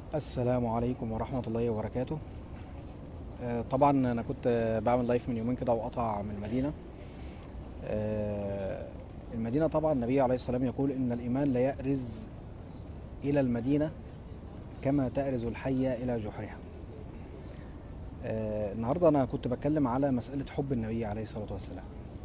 السلام عليكم ورحمة الله وبركاته آه، طبعا أنا كنت آه، بعمل لايف من يومين كده وقطع من المدينة آه، المدينة طبعا النبي عليه الصلاة والسلام يقول إن الإيمان لا يأرز إلى المدينة كما تأرز الحية إلى جحرها آه، النهاردة أنا كنت بتكلم على مسألة حب النبي عليه الصلاة والسلام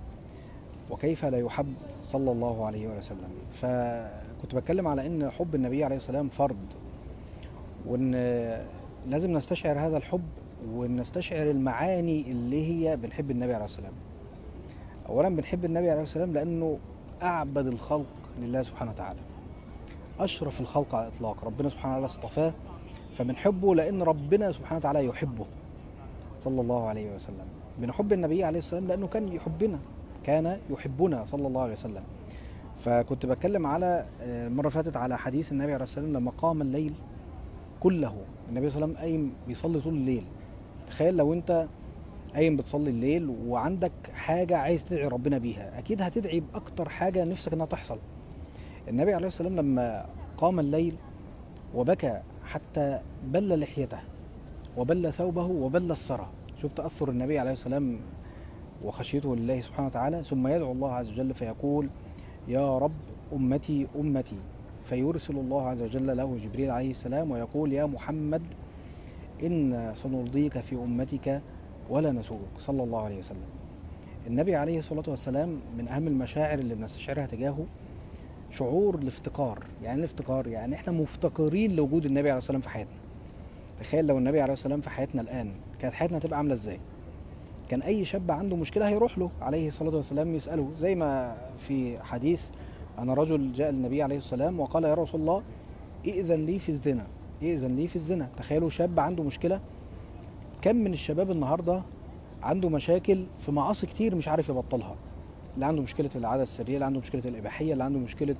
وكيف لا يحب صلى الله عليه وسلم فكنت بتكلم على ان حب النبي عليه الصلاه والسلام فرض وان لازم نستشعر هذا الحب ونستشعر المعاني اللي هي بنحب النبي عليه الصلاه والسلام اولا بنحب النبي عليه الصلاه والسلام لانه اعبد الخلق لله سبحانه وتعالى اشرف الخلق على الاطلاق ربنا سبحانه وتعالى اصطفاه فبنحبه لان ربنا سبحانه وتعالى يحبه صلى الله عليه وسلم بنحب النبي عليه الصلاه والسلام لانه كان يحبنا كان يحبنا صلى الله عليه وسلم فكنت بتكلم على آه، المره اللي فاتت على حديث النبي عليه الصلاه والسلام لما قام الليل كله النبي صلى الله عليه وسلم قايم بيصلي طول الليل تخيل لو انت قايم بتصلي الليل وعندك حاجه عايز تدعي ربنا بيها اكيد هتدعي باكتر حاجه نفسك انها تحصل النبي عليه الصلاه والسلام لما قام الليل وبكى حتى بل لحيته وبل ثوبه وبل الثرى شوف تاثر النبي عليه الصلاه والسلام وخشيته لله سبحانه وتعالى ثم يدعو الله عز وجل فيقول يا رب أمتي أمتي فيرسل الله عز وجل له جبريل عليه السلام ويقول يا محمد إنا سنرضيك في أمتك ولا نسوءك صلى الله عليه وسلم النبي عليه الصلاة والسلام من أهم المشاعر اللي بنستشعرها تجاهه شعور الافتقار يعني إيه الافتقار يعني احنا مفتقرين لوجود النبي عليه الصلاة والسلام في حياتنا تخيل لو النبي عليه الصلاة والسلام في حياتنا الآن كانت حياتنا هتبقى عاملة ازاي كان اي شاب عنده مشكله هيروح له عليه الصلاه والسلام يساله زي ما في حديث ان رجل جاء للنبي عليه السلام وقال يا رسول الله ائذن لي في الزنا ائذن لي في الزنا تخيلوا شاب عنده مشكله كم من الشباب النهارده عنده مشاكل في معاصي كتير مش عارف يبطلها اللي عنده مشكله العاده السريه اللي عنده مشكله الاباحيه اللي عنده مشكله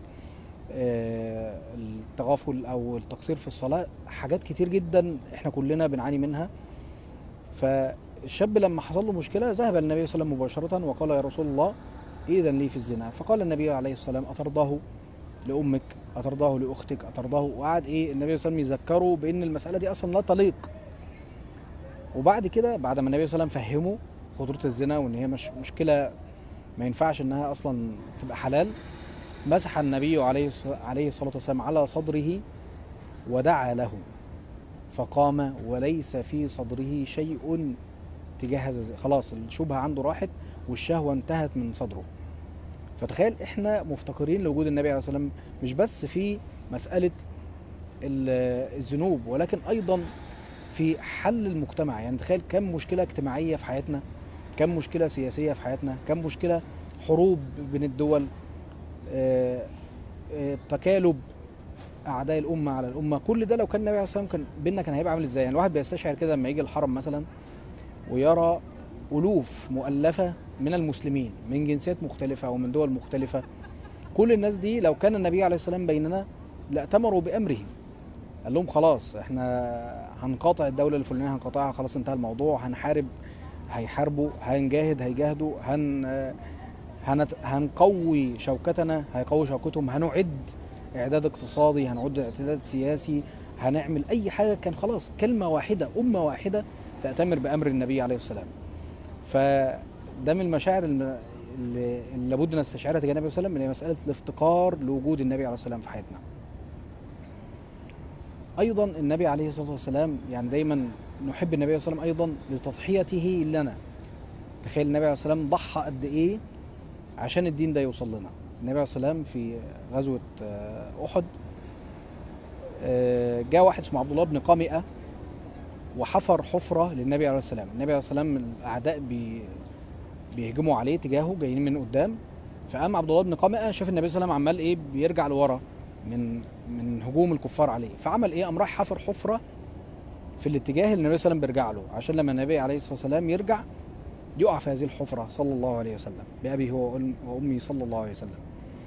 آه، التغافل او التقصير في الصلاه حاجات كتير جدا احنا كلنا بنعاني منها فالشاب لما حصل له مشكله ذهب للنبي صلى الله عليه وسلم مباشره وقال يا رسول الله إذن لي في الزنا فقال النبي عليه الصلاة والسلام أترضاه لأمك أترضاه لأختك أترضاه وقعد إيه النبي صلى الله عليه وسلم يذكره بأن المسألة دي أصلا لا تليق وبعد كده بعد ما النبي صلى الله عليه وسلم فهمه خطورة الزنا وإن هي مش مشكلة ما ينفعش إنها أصلا تبقى حلال مسح النبي عليه الص- عليه الصلاة والسلام على صدره ودعا له فقام وليس في صدره شيء تجاه هذا خلاص الشبهة عنده راحت والشهوة انتهت من صدره فتخيل احنا مفتقرين لوجود النبي عليه الصلاة والسلام مش بس في مسألة ال- الذنوب ولكن أيضا في حل المجتمع يعني تخيل كم مشكلة اجتماعية في حياتنا كم مشكلة سياسية في حياتنا كم مشكلة حروب بين الدول آه، آه، تكالب أعداء الأمة على الأمة كل ده لو كان النبي عليه الصلاة والسلام كان بينا كان هيبقى عامل ازاي يعني الواحد بيستشعر كده لما يجي الحرم مثلا ويرى ألوف مؤلفة من المسلمين من جنسيات مختلفة ومن دول مختلفة كل الناس دي لو كان النبي عليه الصلاة والسلام بيننا لأتمروا بأمره قال لهم خلاص احنا هنقاطع الدولة الفلانية هنقاطعها خلاص انتهى الموضوع هنحارب هيحاربوا هنجاهد هيجاهدوا هن هنت... هنقوي شوكتنا هيقوي شوكتهم هنعد اعداد اقتصادي هنعد اعداد سياسي هنعمل اي حاجه كان خلاص كلمه واحده امه واحده تأتمر بأمر النبي عليه السلام فده من المشاعر الم- اللي اللي لابد نستشعرها تجاه النبي صلى الله عليه وسلم اللي هي مسألة الافتقار لوجود النبي عليه السلام في حياتنا أيضا النبي عليه الصلاة والسلام يعني دايما نحب النبي صلى الله عليه وسلم أيضا لتضحيته لنا تخيل النبي عليه الصلاة والسلام ضحى قد إيه عشان الدين ده يوصل لنا النبي عليه الصلاة والسلام في غزوة آه، أحد آه، جاء واحد اسمه عبد الله بن قامئة وحفر حفرة للنبي عليه السلام النبي عليه السلام الأعداء بي بيهجموا عليه تجاهه جايين من قدام فقام عبد الله بن قامئة شاف النبي صلى الله عليه وسلم عمال ايه بيرجع لورا من من هجوم الكفار عليه فعمل ايه قام راح حفر حفرة في الاتجاه اللي النبي صلى الله عليه وسلم بيرجع له عشان لما النبي عليه الصلاة والسلام يرجع يقع في هذه الحفرة صلى الله عليه وسلم بأبي هو وأم- وأمي صلى الله عليه وسلم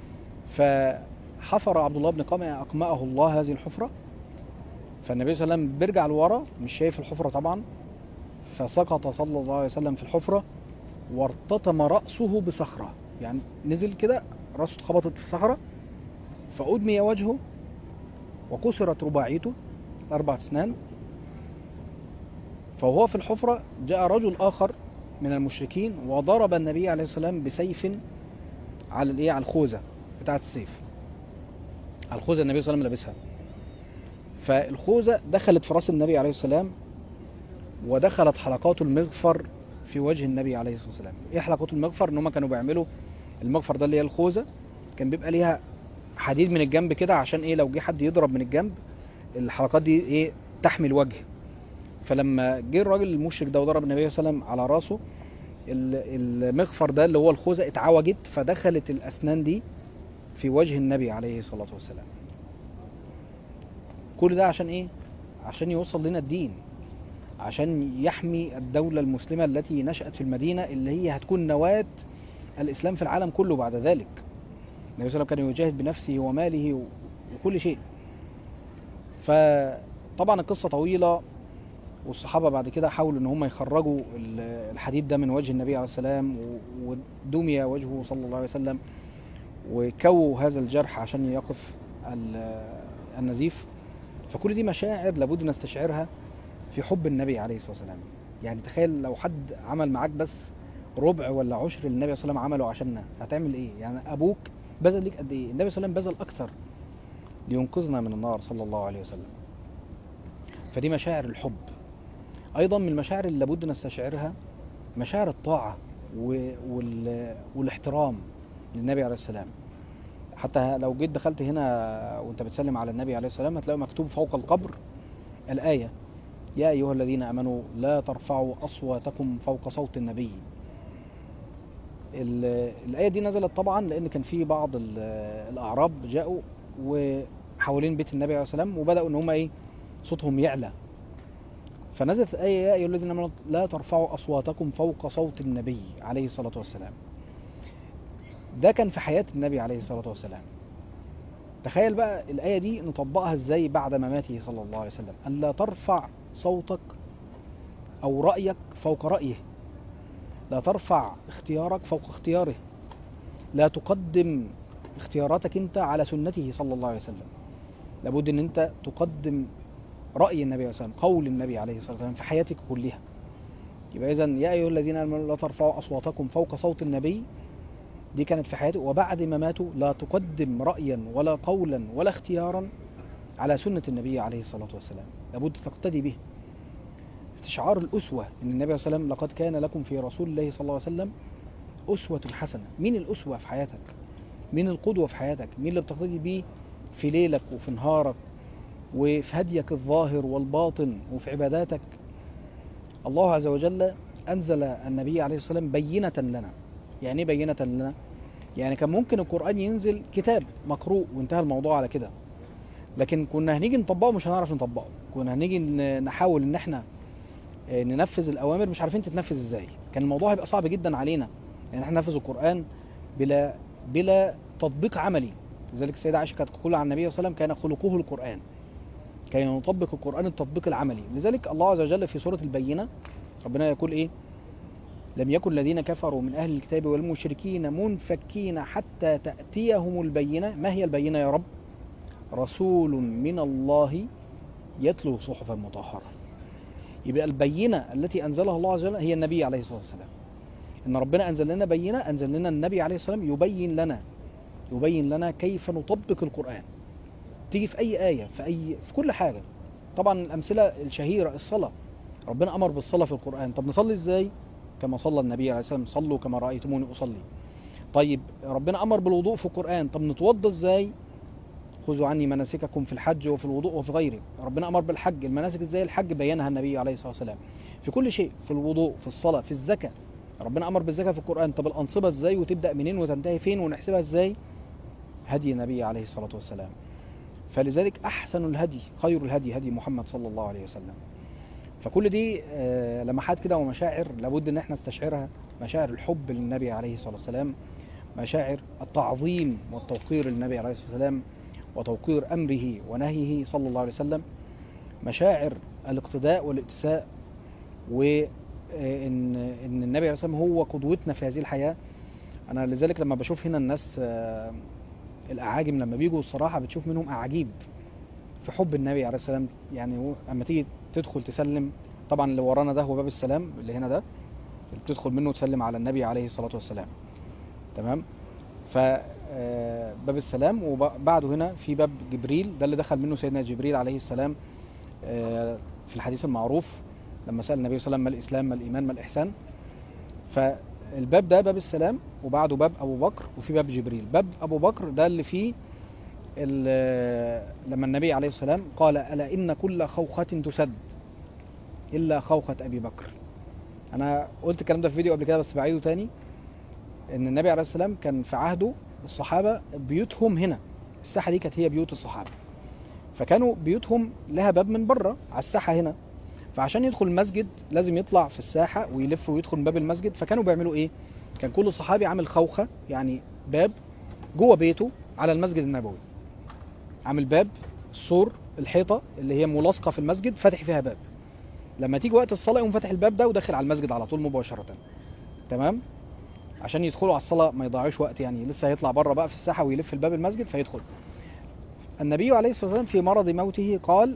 فحفر عبد الله بن قامئة أقمأه الله هذه الحفرة فالنبي صلى الله عليه وسلم بيرجع لورا مش شايف الحفرة طبعا فسقط صلى الله عليه وسلم في الحفرة وارتطم رأسه بصخرة يعني نزل كده رأسه اتخبطت في صخرة فأدمي وجهه وكسرت رباعيته اربع اسنان فهو في الحفرة جاء رجل آخر من المشركين وضرب النبي عليه الصلاة والسلام بسيف على الايه على الخوذة بتاعة السيف على الخوذة النبي صلى الله عليه وسلم لابسها فالخوذة دخلت في راس النبي عليه السلام ودخلت حلقات المغفر في وجه النبي عليه الصلاة والسلام ايه حلقات المغفر ان هم كانوا بيعملوا المغفر ده اللي هي الخوذة كان بيبقى ليها حديد من الجنب كده عشان ايه لو جه حد يضرب من الجنب الحلقات دي ايه تحمي الوجه فلما جه الراجل المشرك ده وضرب النبي صلى الله عليه وسلم على راسه ال- المغفر ده اللي هو الخوذة اتعوجت فدخلت الأسنان دي في وجه النبي عليه الصلاة والسلام كل ده عشان ايه؟ عشان يوصل لنا الدين عشان يحمي الدولة المسلمة التي نشأت في المدينة اللي هي هتكون نواة الإسلام في العالم كله بعد ذلك النبي صلى الله عليه وسلم كان يجاهد بنفسه وماله و- وكل شيء فطبعا القصة طويلة والصحابة بعد كده حاولوا ان هم يخرجوا ال- الحديد ده من وجه النبي عليه السلام و- ودمي وجهه صلى الله عليه وسلم وكووا هذا الجرح عشان يقف ال- النزيف فكل دي مشاعر لابد نستشعرها في حب النبي عليه الصلاة والسلام يعني تخيل لو حد عمل معاك بس ربع ولا عشر اللي النبي صلى الله عليه وسلم عمله عشاننا هتعمل ايه يعني ابوك بذل ليك قد ايه النبي صلى الله عليه وسلم بذل اكثر لينقذنا من النار صلى الله عليه وسلم فدي مشاعر الحب ايضا من المشاعر اللي لابد نستشعرها مشاعر الطاعه و- وال... والاحترام للنبي عليه السلام حتى لو جيت دخلت هنا وانت بتسلم على النبي عليه السلام هتلاقي مكتوب فوق القبر الايه يا ايها الذين امنوا لا ترفعوا اصواتكم فوق صوت النبي ال- الايه دي نزلت طبعا لان كان في بعض ال- الاعراب جاءوا وحوالين بيت النبي عليه السلام وبداوا ان هم ايه صوتهم يعلى فنزلت آية يا أيها الذين آمنوا لا ترفعوا أصواتكم فوق صوت النبي عليه الصلاة والسلام ده كان في حياة النبي عليه الصلاة والسلام تخيل بقى الآية دي نطبقها ازاي بعد مماته صلى الله عليه وسلم أن لا ترفع صوتك أو رأيك فوق رأيه لا ترفع اختيارك فوق اختياره لا تقدم اختياراتك انت على سنته صلى الله عليه وسلم لابد ان انت تقدم رأي النبي عليه الصلاة والسلام قول النبي عليه الصلاة والسلام في حياتك كلها يبقى إذا يا أيها الذين آمنوا لا ترفعوا أصواتكم فوق صوت النبي دي كانت في حياته وبعد ما ماتوا لا تقدم رأيا ولا قولا ولا اختيارا على سنة النبي عليه الصلاة والسلام لابد تقتدي به استشعار الأسوة أن النبي صلى الله عليه وسلم لقد كان لكم في رسول الله صلى الله عليه وسلم أسوة حسنة مين الأسوة في حياتك مين القدوة في حياتك مين اللي بتقتدي بيه في ليلك وفي نهارك وفي هديك الظاهر والباطن وفي عباداتك الله عز وجل أنزل النبي عليه الصلاة والسلام بينة لنا يعني ايه بينة لنا يعني كان ممكن القرآن ينزل كتاب مقروء وانتهى الموضوع على كده لكن كنا هنيجي نطبقه مش هنعرف نطبقه كنا هنيجي ن- نحاول ان احنا آه، ننفذ الأوامر مش عارفين تتنفذ ازاي كان الموضوع هيبقى صعب جدا علينا يعني احنا ننفذ القرآن بلا بلا تطبيق عملي لذلك السيدة عائشة كانت تقول عن النبي صلى الله عليه وسلم كان خلقه القرآن كان يطبق القرآن التطبيق العملي لذلك الله عز وجل في سورة البينة ربنا يقول ايه لم يكن الذين كفروا من أهل الكتاب والمشركين منفكين حتى تأتيهم البينة ما هي البينة يا رب رسول من الله يتلو صحفا مطهرة يبقى البينة التي أنزلها الله عز وجل هي النبي عليه الصلاة والسلام إن ربنا أنزل لنا بينة أنزل لنا النبي عليه الصلاة والسلام يبين لنا يبين لنا كيف نطبق القرآن تيجي في أي آية في أي في كل حاجة طبعا الأمثلة الشهيرة الصلاة ربنا أمر بالصلاة في القرآن طب نصلي إزاي كما صلى النبي عليه الصلاة والسلام صلوا كما رأيتموني أصلي طيب ربنا أمر بالوضوء في القرآن طب نتوضى إزاي خذوا عني مناسككم في الحج وفي الوضوء وفي غيره ربنا أمر بالحج المناسك إزاي الحج بينها النبي عليه الصلاة والسلام في كل شيء في الوضوء في الصلاة في الزكاة ربنا أمر بالزكاة في القرآن طب الأنصبة إزاي وتبدأ منين وتنتهي فين ونحسبها إزاي هدي النبي عليه الصلاة والسلام فلذلك أحسن الهدي خير الهدي هدي محمد صلى الله عليه وسلم فكل دي آه، لمحات كده ومشاعر لابد ان احنا نستشعرها مشاعر الحب للنبي عليه الصلاة والسلام مشاعر التعظيم والتوقير للنبي عليه الصلاة والسلام وتوقير أمره ونهيه صلى الله عليه وسلم مشاعر الاقتداء والائتساء وإن إن النبي عليه الصلاة والسلام هو قدوتنا في هذه الحياة أنا لذلك لما بشوف هنا الناس آه، الأعاجم لما بيجوا الصراحة بتشوف منهم أعاجيب في في حب النبي عليه السلام يعني هو اما تيجي تدخل تسلم طبعا اللي ورانا ده هو باب السلام اللي هنا ده اللي بتدخل منه تسلم على النبي عليه الصلاة والسلام تمام ف آه، باب السلام وبعده هنا في باب جبريل ده اللي دخل منه سيدنا جبريل عليه السلام آه، في الحديث المعروف لما سأل النبي صلى الله عليه وسلم ما الإسلام ما الإيمان ما الإحسان فالباب ده باب السلام وبعده باب أبو بكر وفي باب جبريل باب أبو بكر ده اللي فيه ال- لما النبي عليه السلام قال ألا إن كل خوخة تسد إلا خوخة أبي بكر أنا قلت الكلام ده في فيديو قبل كده بس بعيده تاني إن النبي عليه السلام كان في عهده الصحابة بيوتهم هنا الساحة دي كانت هي بيوت الصحابة فكانوا بيوتهم لها باب من بره على الساحة هنا فعشان يدخل المسجد لازم يطلع في الساحة ويلف ويدخل من باب المسجد فكانوا بيعملوا ايه كان كل صحابي عامل خوخة يعني باب جوه بيته على المسجد النبوي عامل باب السور الحيطة اللي هي ملاصقة في المسجد فاتح فيها باب لما تيجي وقت الصلاة يقوم فاتح الباب ده وداخل على المسجد على طول مباشرة تمام عشان يدخلوا على الصلاة ما يضيعوش وقت يعني لسه هيطلع بره بقى في الساحة ويلف الباب المسجد فيدخل النبي عليه الصلاة والسلام في مرض موته قال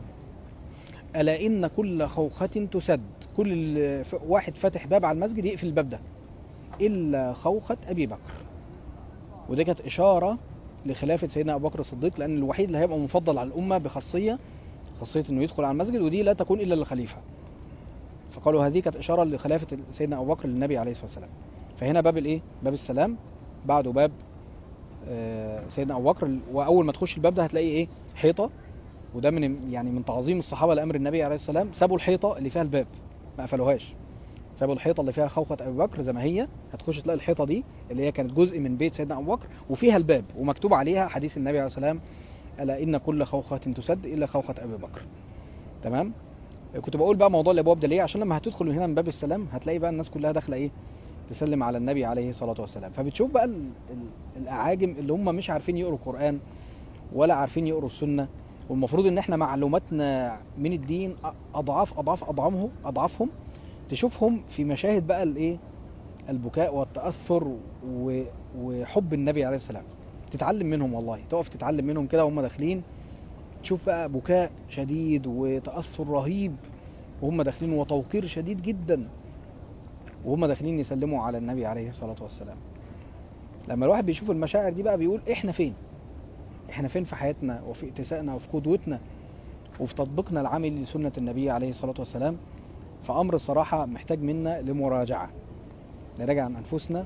ألا إن كل خوخة تسد كل ال- ف- واحد فاتح باب على المسجد يقفل الباب ده إلا خوخة أبي بكر ودي كانت إشارة لخلافة سيدنا أبو بكر الصديق لأن الوحيد اللي هيبقى مفضل على الأمة بخاصية خاصية إنه يدخل على المسجد ودي لا تكون إلا للخليفة فقالوا هذه كانت إشارة لخلافة سيدنا أبو بكر للنبي عليه الصلاة والسلام فهنا باب الإيه؟ باب السلام بعده باب آه، سيدنا أبو بكر وأول ما تخش الباب ده هتلاقي إيه؟ حيطة وده من يعني من تعظيم الصحابه لامر النبي عليه السلام سابوا الحيطه اللي فيها الباب ما قفلوهاش سابوا الحيطه اللي فيها خوخه ابي بكر زي ما هي هتخش تلاقي الحيطه دي اللي هي كانت جزء من بيت سيدنا ابو بكر وفيها الباب ومكتوب عليها حديث النبي عليه السلام الا ان كل خوخه تسد الا خوخه ابي بكر تمام كنت بقول بقى موضوع الابواب ده ليه عشان لما هتدخل من هنا من باب السلام هتلاقي بقى الناس كلها داخله ايه تسلم على النبي عليه الصلاه والسلام فبتشوف بقى ال- ال- الاعاجم اللي هم مش عارفين يقروا القران ولا عارفين يقروا السنه والمفروض ان احنا معلوماتنا من الدين أ- اضعاف اضعاف اضعافهم اضعافهم تشوفهم في مشاهد بقى الايه البكاء والتاثر و... وحب النبي عليه السلام تتعلم منهم والله تقف تتعلم منهم كده وهم داخلين تشوف بقى بكاء شديد وتاثر رهيب وهم داخلين وتوقير شديد جدا وهم داخلين يسلموا على النبي عليه الصلاه والسلام لما الواحد بيشوف المشاعر دي بقى بيقول احنا فين احنا فين في حياتنا وفي اتساقنا وفي قدوتنا وفي تطبيقنا العملي لسنة النبي عليه الصلاة والسلام فأمر الصراحة محتاج منا لمراجعة نراجع عن أنفسنا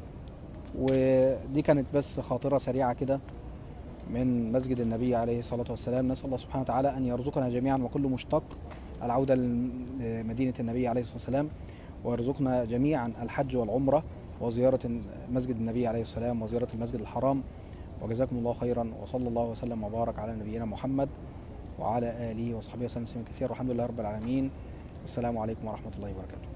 ودي كانت بس خاطرة سريعة كده من مسجد النبي عليه الصلاة والسلام نسأل الله سبحانه وتعالى أن يرزقنا جميعا وكل مشتق العودة لمدينة النبي عليه الصلاة والسلام ويرزقنا جميعا الحج والعمرة وزيارة مسجد النبي عليه السلام وزيارة المسجد الحرام وجزاكم الله خيرا وصلى الله وسلم وبارك على نبينا محمد وعلى آله وصحبه وسلم تسليما كثيرا والحمد لله رب العالمين والسلام عليكم ورحمة الله وبركاته